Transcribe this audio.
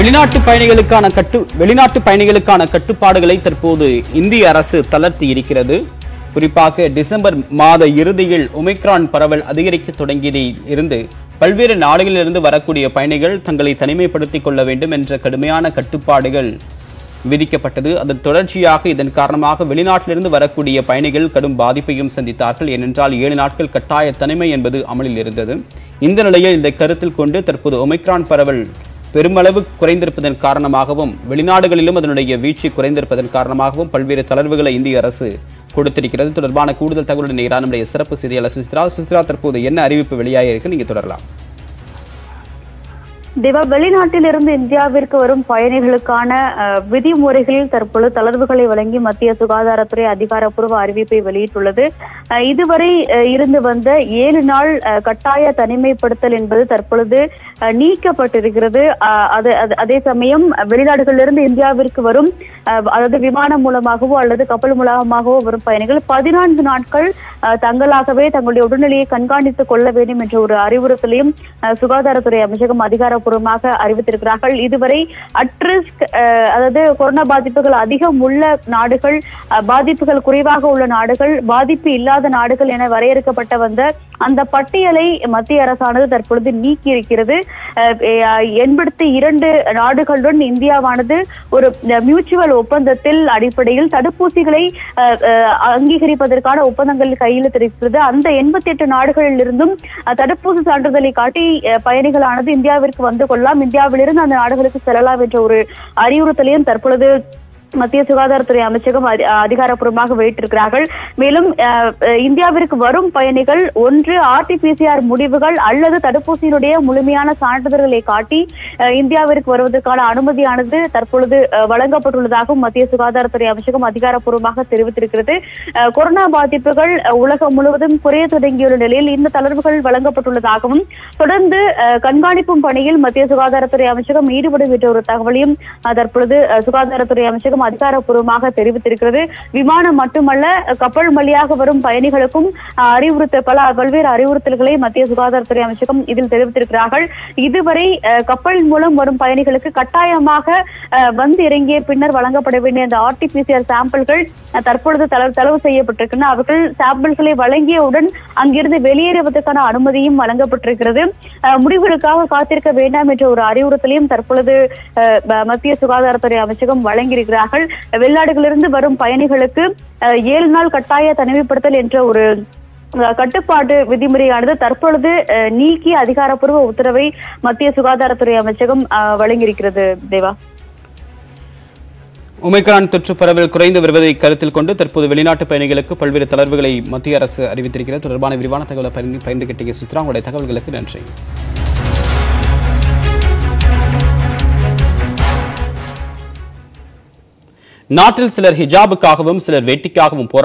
வெளிநாட்டு பயணிகளுக்கான கட்டு வெளிநாட்டு பயணிகளுக்கான கட்டுப்பாடுகளை தற்போது இந்திய அரசு தளர்த்தி இருக்கிறது குறிப்பாக டிசம்பர் மாத இறுதியில் ஒமிக்ரான் பரவல் அதிகரிக்க தொடங்கியதில் இருந்து பல்வேறு நாடுகளிலிருந்து வரக்கூடிய பயணிகள் தங்களை தனிமைப்படுத்திக் கொள்ள வேண்டும் என்ற கடுமையான கட்டுப்பாடுகள் விதிக்கப்பட்டது அதன் தொடர்ச்சியாக இதன் காரணமாக வெளிநாட்டிலிருந்து வரக்கூடிய பயணிகள் கடும் பாதிப்பையும் சந்தித்தார்கள் ஏனென்றால் ஏழு நாட்கள் கட்டாய தனிமை என்பது அமலில் இருந்தது இந்த நிலையில் இதை கருத்தில் கொண்டு தற்போது ஒமிக்ரான் பரவல் பெருமளவு குறைந்திருப்பதன் காரணமாகவும் வெளிநாடுகளிலும் அதனுடைய வீழ்ச்சி குறைந்திருப்பதன் காரணமாகவும் பல்வேறு தளர்வுகளை இந்திய அரசு கொடுத்திருக்கிறது தொடர்பான கூடுதல் தகவலுடன் நேரான நம்முடைய சிறப்பு செய்தியாளர் சுசித்ரா சுசித்ரா தற்போது என்ன அறிவிப்பு வெளியாக இருக்கு நீங்க தொடரலாம் தேவா வெளிநாட்டிலிருந்து இந்தியாவிற்கு வரும் பயணிகளுக்கான அஹ், விதிமுறைகளில் தற்பொழுது தளர்வுகளை வழங்கி மத்திய சுகாதாரத்துறை அதிகாரப்பூர்வ அறிவிப்பை வெளியிட்டுள்ளது அஹ், இதுவரை அஹ், இருந்து வந்த ஏழு நாள் அஹ், கட்டாய தனிமைப்படுத்தல் என்பது தற்பொழுது அஹ், நீக்கப்பட்டிருக்கிறது அஹ், அது அது- அதே சமயம் வெளிநாடுகளிலிருந்து இந்தியாவிற்கு வரும் அஹ், அதாவது விமானம் மூலமாகவோ அல்லது கப்பல் மூலமாகவோ வரும் பயணிகள் பதினான்கு நாட்கள் அஹ், தங்களாகவே தங்களுடைய உடல்நிலையை கண்காணித்துக் கொள்ள வேண்டும் என்ற ஒரு அறிவுறுத்தலையும் அஹ், சுகாதாரத்துறை அமைச்சகம் அதிகாரப்பூர்வமாக அறிவித்திருக்கிறார்கள் இதுவரை அட்ரிஸ்க் அதாவது கொரோனா பாதிப்புகள் அதிகம் உள்ள நாடுகள் அஹ், பாதிப்புகள் குறைவாக உள்ள நாடுகள் பாதிப்பு இல்லாத நாடுகள் என வரையறுக்கப்பட்ட வந்த அந்த பட்டியலை மத்திய அரசானது தற்பொழுது நீக்கி இருக்கிறது எண்பத்தி இரண்டு நாடுகளுடன் இந்தியாவானது ஒரு மியூச்சுவல் ஒப்பந்தத்தில் அடிப்படையில் தடுப்பூசிகளை அஹ், அஹ், அங்கீகரிப்பதற்கான ஒப்பந்தங்கள் கையெழுத்திருக்கிறது அந்த எண்பத்தி எட்டு நாடுகளில் இருந்தும் அஹ், தடுப்பூசி சான்றிதழை காட்டி அஹ், பயணிகளானது இந்தியாவிற்கு வந்து கொள்ளலாம் இந்தியாவிலிருந்து அந்த நாடுகளுக்கு செல்லலாம் என்ற ஒரு அறிவுறுத்தலையும் தற்பொழுது மத்திய சுகாதாரத்துறை அமைச்சகம் அதி- அதிகாரப்பூர்வமாக வெளியிட்டிருக்கிறார்கள் மேலும் அஹ், அஹ், இந்தியாவிற்கு வரும் பயணிகள் ஒன்று ஆர்டிபிசிஆர் முடிவுகள் அல்லது தடுப்பூசியினுடைய முழுமையான சான்றிதழ்களை காட்டி அஹ், இந்தியாவிற்கு வருவதற்கான அனுமதியானது தற்பொழுது அஹ், வழங்கப்பட்டுள்ளதாகவும் மத்திய சுகாதாரத்துறை அமைச்சகம் அதிகாரப்பூர்வமாக தெரிவித்திருக்கிறது அஹ், கொரோனா பாதிப்புகள் அஹ், உலகம் முழுவதும் குறைய தொடங்கியுள்ள நிலையில் இந்த தளர்வுகள் வழங்கப்பட்டுள்ளதாகவும் தொடர்ந்து அஹ், கண்காணிப்பும் பணியில் மத்திய சுகாதாரத்துறை அமைச்சகம் ஈடுபடும் என்ற ஒரு தகவலையும் அஹ், தற்பொழுது அஹ், சுகாதாரத்துறை அமைச்சகம் அதிகாரப்பூர்வமாக தெரிவித்திருக்கிறது விமானம் மட்டுமல்ல அஹ், கப்பல் வழியாக வரும் பயணிகளுக்கும் அஹ், அறிவுறுத்த பல பல்வேறு அறிவுறுத்தல்களை மத்திய சுகாதாரத்துறை அமைச்சகம் இதில் தெரிவித்திருக்கிறார்கள் இதுவரை அஹ், கப்பல் மூலம் வரும் பயணிகளுக்கு கட்டாயமாக அஹ், வந்து இறங்கிய பின்னர் வழங்கப்பட வேண்டிய அந்த ஆர்டிபிசிஆர் சாம்பிள்கள் அஹ், தற்பொழுது தள- தளவு செய்யப்பட்டிருக்கின்றன அவர்கள் சாம்பிள்களை வழங்கியவுடன் அங்கிருந்து வெளியேறுவதற்கான அனுமதியும் வழங்கப்பட்டிருக்கிறது அஹ், முடிவுகளுக்காக காத்திருக்க வேண்டாம் என்ற ஒரு அறிவுறுத்தலையும் தற்பொழுது அஹ், ம- மத்திய சுகாதாரத்துறை அமைச்சகம் வழங்கியிருக்கிறார்கள் வெளிநாடுகளிலிருந்து வரும் பயணிகளுக்கு அஹ், ஏழு நாள் கட்டாய தனிமைப்படுத்தல் என்ற ஒரு அஹ், கட்டுப்பாடு விதிமுறையானது தற்பொழுது அஹ், நீக்கி அதிகாரப்பூர்வ உத்தரவை மத்திய சுகாதாரத்துறை அமைச்சகம் அஹ், வழங்கியிருக்கிறது தேவா ஒமிக்ரான் தொற்று பரவல் குறைந்து வருவதை கருத்தில் கொண்டு தற்போது வெளிநாட்டு பயணிகளுக்கு பல்வேறு தளர்வுகளை மத்திய அரசு அறிவித்திருக்கிறது தொடர்பான விரிவான தகவலை பகிர்ந்து பகிர்ந்து கிட்டிய சுத்ரா உங்களுடைய தகவல்களுக்கு நன்றி நாட்டில் சிலர் ஹிஜாபுக்காகவும் சிலர் வேட்டிக்காகவும் போராட்டம்